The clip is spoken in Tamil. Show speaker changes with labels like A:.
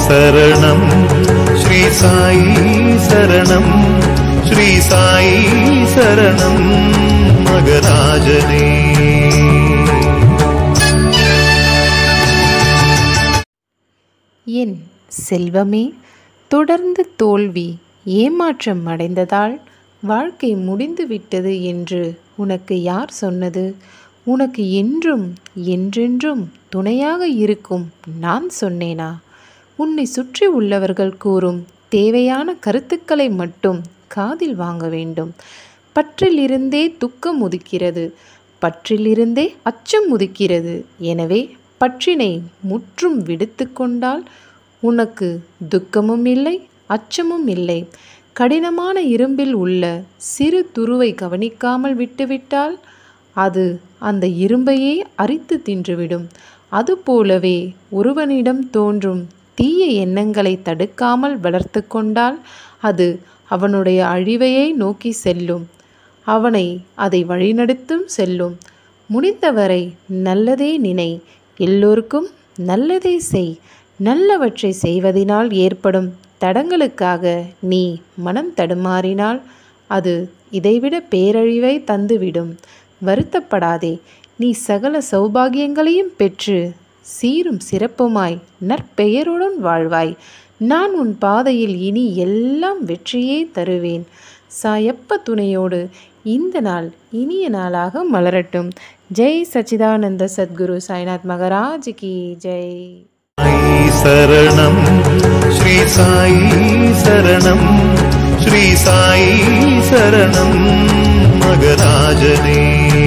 A: சரணம் ஸ்ரீ சாயி சரணம் ஸ்ரீ சாயி சரணம் மகராஜனே
B: என் செல்வமே தொடர்ந்து தோல்வி ஏமாற்றம் அடைந்ததால் வாழ்க்கை முடிந்து விட்டது என்று உனக்கு யார் சொன்னது உனக்கு என்றும் என்றென்றும் துணையாக இருக்கும் நான் சொன்னேனா உன்னை சுற்றி உள்ளவர்கள் கூறும் தேவையான கருத்துக்களை மட்டும் காதில் வாங்க வேண்டும் பற்றிலிருந்தே துக்கம் உதிக்கிறது பற்றிலிருந்தே அச்சம் உதிக்கிறது எனவே பற்றினை முற்றும் விடுத்து கொண்டால் உனக்கு துக்கமும் இல்லை அச்சமும் இல்லை கடினமான இரும்பில் உள்ள சிறு துருவை கவனிக்காமல் விட்டுவிட்டால் அது அந்த இரும்பையே அரித்து தின்றுவிடும் அதுபோலவே ஒருவனிடம் தோன்றும் தீய எண்ணங்களை தடுக்காமல் வளர்த்து கொண்டால் அது அவனுடைய அழிவையை நோக்கி செல்லும் அவனை அதை வழிநடத்தும் செல்லும் முடிந்தவரை நல்லதே நினை எல்லோருக்கும் நல்லதே செய் நல்லவற்றை செய்வதினால் ஏற்படும் தடங்களுக்காக நீ மனம் தடுமாறினால் அது இதைவிட பேரழிவை தந்துவிடும் வருத்தப்படாதே நீ சகல சௌபாகியங்களையும் பெற்று சீரும் சிறப்புமாய் நற்பெயருடன் வாழ்வாய் நான் உன் பாதையில் இனி எல்லாம் வெற்றியே தருவேன் சாயப்ப துணையோடு இந்த நாள் இனிய நாளாக மலரட்டும் ஜெய் சச்சிதானந்த சத்குரு சாய்நாத் மகராஜ் கி ஜெய்
A: சாயி சரணம் ஸ்ரீ சாயி சரணம் ஸ்ரீ சாயி சரணம் மகராஜனே